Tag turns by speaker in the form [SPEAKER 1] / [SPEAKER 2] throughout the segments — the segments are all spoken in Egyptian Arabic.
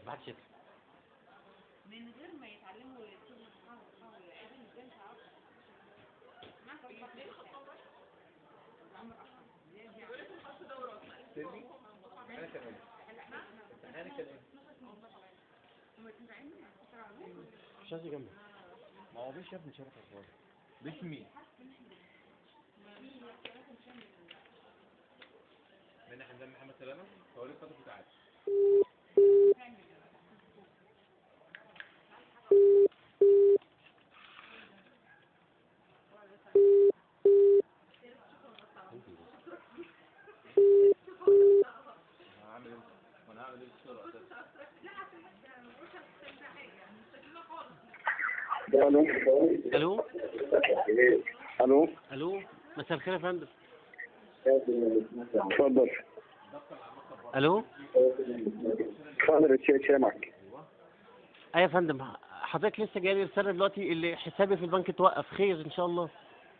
[SPEAKER 1] ما حدش يدخل
[SPEAKER 2] من غير ما يتعلموا يكتبوا حاول حاول عايزين ازاي مش عارفه ما
[SPEAKER 3] سلمي انا كمان انا كمان
[SPEAKER 1] مش عايز جنبي
[SPEAKER 3] ما هو بيش يا ابني شرف اخبار بيش مين من احنا زي محمد سلامه هو ليه فتره تعالى هعمل ايه؟ وانا هعمل ايه بسرعه
[SPEAKER 4] الو
[SPEAKER 1] الو
[SPEAKER 4] الو
[SPEAKER 1] الو مساء الخير يا فندم
[SPEAKER 4] اتفضل
[SPEAKER 1] الو
[SPEAKER 4] اتفضل الشيء سامعك
[SPEAKER 1] ايوه يا فندم حضرتك لسه جاي لي رساله دلوقتي اللي حسابي في البنك اتوقف خير ان شاء الله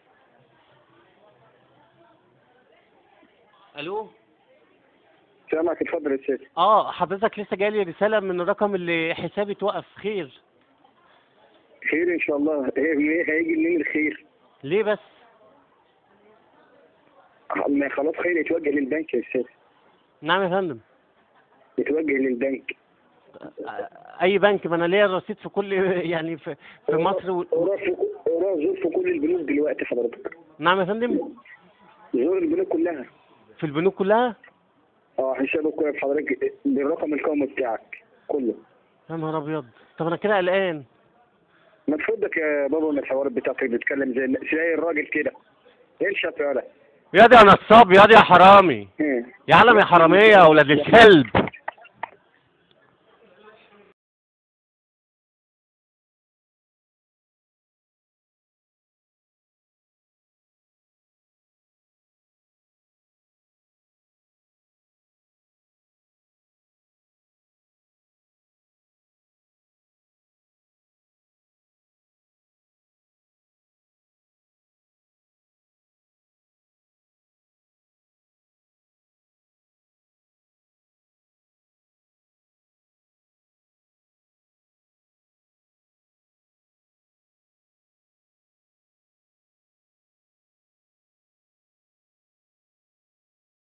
[SPEAKER 1] الو
[SPEAKER 4] سامعك اتفضل الشيء
[SPEAKER 1] اه حضرتك لسه جاي لي رساله من الرقم اللي حسابي اتوقف خير
[SPEAKER 4] خير ان شاء الله ايه ايه هيجي منين الخير
[SPEAKER 1] ليه بس
[SPEAKER 4] ما خلاص خير يتوجه للبنك يا استاذ
[SPEAKER 1] نعم يا فندم
[SPEAKER 4] يتوجه للبنك
[SPEAKER 1] اي بنك ما انا ليا رصيد في كل يعني في, في مصر و...
[SPEAKER 4] وراه في وراه زور في كل البنوك دلوقتي حضرتك
[SPEAKER 1] نعم يا فندم
[SPEAKER 4] زور البنوك كلها
[SPEAKER 1] في البنوك كلها
[SPEAKER 4] اه حسابك كويس حضرتك بالرقم القومي بتاعك كله
[SPEAKER 1] يا نهار ابيض طب انا كده قلقان
[SPEAKER 4] ما تفضك يا بابا من الحوارات بتاعتك بتتكلم زي زي الراجل كده ايه الشط يا ولد
[SPEAKER 1] يا دي يا نصاب يا دي يا حرامي
[SPEAKER 4] ايه
[SPEAKER 1] يا عالم يا حراميه يا اولاد الكلب